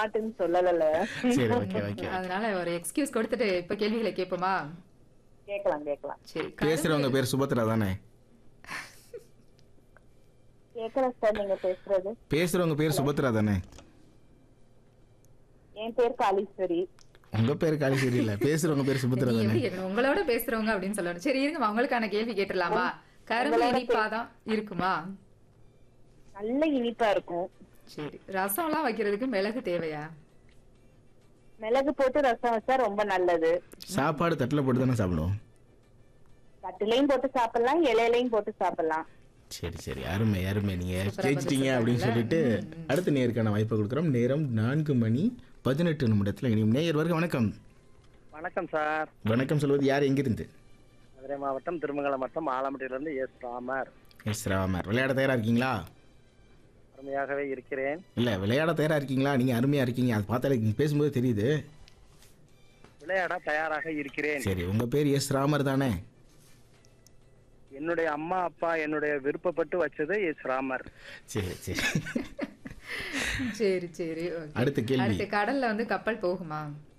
பாட்டுன்னு சொல்லல சரி ஓகே ஓகே அதனால ஒரு எக்ஸ்கியூஸ் கொடுத்துட்டு இப்ப கேள்விகளை கேட்போமா கேக்கலாம் கேக்கலாம் சரி பேசுறவங்க பேர் சுபத்ரா தானே கேக்கல சார் நீங்க பேசுறது பேசுறவங்க பேர் சுபத்ரா தானே என் பேர் காளீஸ்வரி உங்க பேர் காலேஸ்வரி இல்ல பேசுறவங்க பேர் சுபத்ரா நீ தானே எப்படி கேட்கணும்? உங்களோட பேசுறவங்க அப்படின்னு சொல்லணும் சரி இருங்க உங்களுக்கான கேள்வி கேட்டுடலாமா கரும்பு இனிப்பாதான் இருக்குமா நல்ல இனிப்பா இருக்கும் சரி ரசம் எல்லாம் வைக்கிறதுக்கு மிளகு தேவையா மிளகு போட்டு ரசம் வச்சா ரொம்ப நல்லது சாப்பாடு தட்டில் போட்டு தானே சாப்பிடுவோம் தட்டுலையும் போட்டு சாப்பிடலாம் இலையிலையும் போட்டு சாப்பிடலாம் சரி சரி அருமை அருமை நீங்க சூப்பரா ஜெயிச்சிட்டீங்க பதில் அப்படின்னு சொல்லிட்டு அடுத்த நேருக்கான வாய்ப்பை கொடுக்குறோம் நேரம் நான்கு மணி பதினெட்டு நிமிடத்தில் இனியும் நேயர் வருக வணக்கம் வணக்கம் சார் வணக்கம் சொல்வது யார் எங்கிருந்து மதுரை மாவட்டம் திருமங்கலம் வட்டம் ஆலமட்டியிலிருந்து எஸ் ராமர் எஸ் ராமர் விளையாட தயாரா இருக்கீங்களா அருமையாகவே இருக்கிறேன் இல்ல விளையாட தயாரா இருக்கீங்களா நீங்க அருமையா இருக்கீங்க அது பார்த்தாலே நீங்க பேசும்போது தெரியுது விளையாட தயாராக இருக்கிறேன் சரி உங்க பேர் எஸ் ராமர் தானே என்னுடைய அம்மா அப்பா என்னுடைய விருப்பப்பட்டு வச்சது எஸ் ராமர் சரி சரி சரி சரி okay. அடுத்த கேள்வி அடுத்து கடல்ல வந்து கப்பல் போகுமா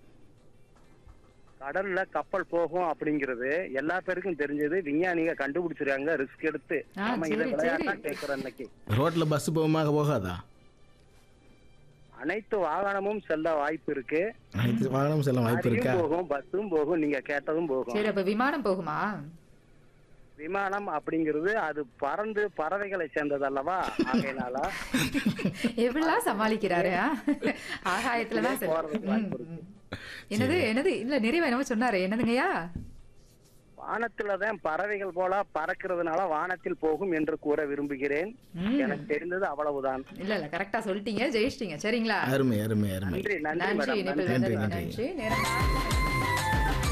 கடல்ல கப்பல் போகும் அப்படிங்கிறது எல்லா பேருக்கும் தெரிஞ்சது விஞ்ஞானிக கண்டுபிடிச்சிருக்காங்க ரிஸ்க் எடுத்து ஆ, நாம இதை சரி, விளையாட்டா சரி. கேட்கிறோம் இன்னைக்கு ரோட்ல பஸ் போகுமா போகாதா அனைத்து வாகனமும் செல்ல வாய்ப்பு இருக்கு அனைத்து வாகனம் செல்ல வாய்ப்பு இருக்கா லாரியும் போகும் பஸ்ஸும் போகும் நீங்க கேட்டதும் போகும் சரி அப்ப விமானம் போகுமா விமானம் அப்படிங்கிறது அது பறந்து பறவைகளை சேர்ந்தது அல்லவா ஆகையினால எப்படிலாம் சமாளிக்கிறாரு ஆ? ஆகாயத்துலதான் சரி. போறதுக்கு ம், வாய்ப்பு இருக்கு. ம். என்னது என்னது இல்ல நிறைவா என்னமோ சொன்னாரு என்னதுங்கய்யா வானத்துலதான் பறவைகள் போல பறக்கிறதுனால வானத்தில் போகும் என்று கூற விரும்புகிறேன் ம். எனக்கு தெரிந்தது அவ்வளவுதான் இல்ல இல்ல கரெக்டா சொல்லிட்டீங்க ஜெயிச்சிட்டீங்க சரிங்களா அருமை அருமை அருமை நன்றி நன்றி நன்றி மேடம் இணைப்பில் நன்றி, வந்ததுக்கு நன்றி. நன்றி நேரம் நான்கு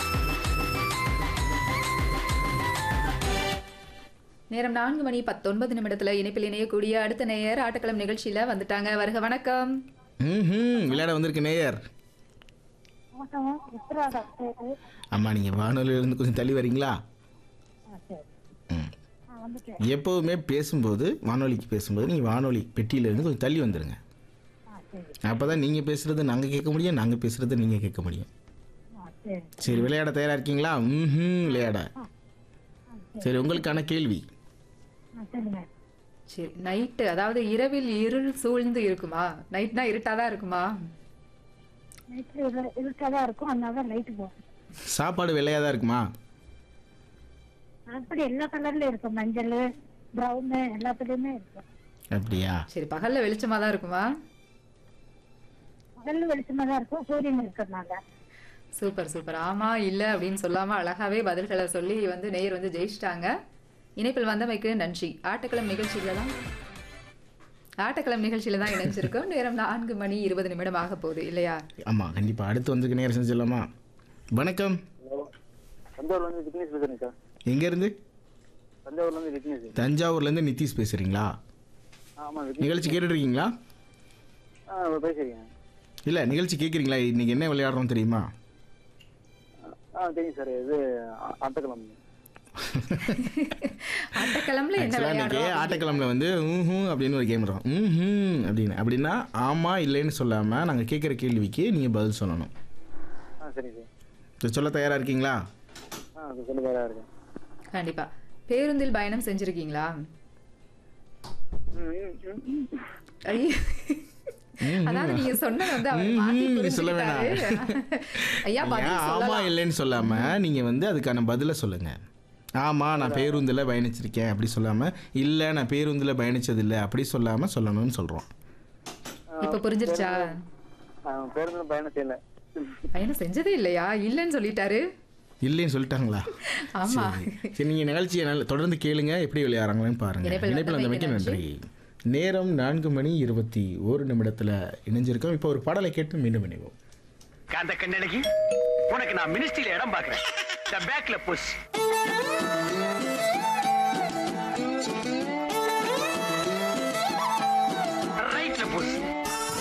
நேரம் நான்கு மணி பத்தொன்பது நிமிடத்துல இணைப்பில் இணையக்கூடிய அடுத்த நேயர் ஆட்டக்களம் நிகழ்ச்சியில வந்துட்டாங்க வருக வணக்கம் ம் விளையாட வந்திருக்க நேயர் அம்மா நீங்க வானொலியில இருந்து கொஞ்சம் தள்ளி வரீங்களா ம். எப்பவுமே பேசும்போது வானொலிக்கு பேசும்போது நீங்க வானொலி பெட்டியில இருந்து கொஞ்சம் தள்ளி வந்துருங்க அப்பதான் நீங்க பேசுறது நாங்க கேட்க முடியும் நாங்க பேசுறது நீங்க கேட்க முடியும் சரி விளையாட தயாரா இருக்கீங்களா ம் விளையாட சரி உங்களுக்கான கேள்வி சரி நைட்டு அதாவது இரவில் இருள் சூழ்ந்து இருக்குமா நைட்னா இருட்டாதான் இருக்குமா இருட்டாதான் இருக்கும் அதனால லைட் போகும் சாப்பாடு வெள்ளையா தான் இருக்குமா அப்படி எல்லா கலர்ல இருக்கும் மஞ்சள் பிரவுன் எல்லாத்துலயுமே இருக்கும் அப்படியா சரி பகல்ல வெளிச்சமா தான் இருக்குமா பகல்ல வெளிச்சமா தான் இருக்கும் சூரியன் இருக்கிறதுனால சூப்பர் சூப்பர் ஆமா இல்ல அப்படின்னு சொல்லாம அழகாவே பதில்களை சொல்லி வந்து நேயர் வந்து ஜெயிச்சிட்டாங்க இணைப்பில் வந்தமைக்கு நன்றி ஆட்டக்களம் நிகழ்ச்சியில தான் ஆட்டக்களம் நிகழ்ச்சியில தான் இணைஞ்சிருக்கோம் நேரம் நான்கு மணி இருபது நிமிடம் ஆக போகுது இல்லையா ஆமா கண்டிப்பா அடுத்து வந்திருக்க நேரம் செஞ்சிடலாமா வணக்கம் தஞ்சாவூர்ல இருந்து விக்னேஷ் பேசுறேன் சார் எங்க இருந்து தஞ்சாவூர்ல இருந்து விக்னேஷ் தஞ்சாவூர்ல இருந்து நிதிஷ் பேசுறீங்களா ஆமா நிகழ்ச்சி கேட்டுட்டு இருக்கீங்களா விக்னேஷ் பேசுறீங்க இல்ல நிகழ்ச்சி கேட்குறீங்களா இன்னைக்கு என்ன விளையாடுறோம் தெரியுமா ஆ தெரியும் சார் இது ஆட்டக்கிழமை ஆட்டக்களம்ல என்ன ஆக்சுவலாக இன்னைக்கு விளையாடுறோம் ஆட்டக்கிழமில் வந்து ஊஹும் அப்படின்னு ஒரு கேம் இருக்கும் ம் அப்படின்னு அப்படின்னா ஆமா இல்லைன்னு சொல்லாம நாங்க கேட்குற கேள்விக்கு நீங்க பதில் சொல்லணும் ஆ சரிங்க சார் சரி, சொல்ல தயாரா இருக்கீங்களா ஆ அது சொல்லி வேற இருக்கேன் கண்டிப்பா பேருந்தில் பயணம் செஞ்சிருக்கீங்களா ஐயோ. அதாவது நீங்க சொன்னது வந்து அவர் மாத்தி ம்ஹும், நீங்க சொல்ல புரிஞ்சுக்கிட்டாரு. ஐயா பதில் ஏன் ஆமா சொல்லலாம். இல்லைன்னு சொல்லாம நீங்க வந்து அதுக்கான பதிலை சொல்லுங்க ஆமா நான் பேருந்துல பயணிச்சிருக்கேன் அப்படி சொல்லாம இல்ல நான் பேருந்துல பயணிச்சது இல்ல அப்படி சொல்லாம சொல்லணும்னு சொல்றோம் இப்ப புரிஞ்சிருச்சா பேருந்து பயணம் செய்யல பயணம் செஞ்சதே இல்லையா இல்லைன்னு சொல்லிட்டாரு இல்லைன்னு சொல்லிட்டாங்களா ஆமா சரி நீங்க நிகழ்ச்சியை நல்ல தொடர்ந்து கேளுங்க எப்படி விளையாடுறாங்கன்னு பாருங்க இணைப்பில் இணைப்பில் வந்தமைக்கு வந்தமைக்கு நன்றி நேரம் நான்கு மணி இருபத்தி ஒரு நிமிடத்துல இணைஞ்சிருக்கோம் இப்போ ஒரு பாடலை கேட்டு மீண்டும் இணைவோம் காந்த கண்ணழகி உனக்கு நான் மினிஸ்ட்ரியில இடம் பாக்குறேன் பேக்ல புஷ்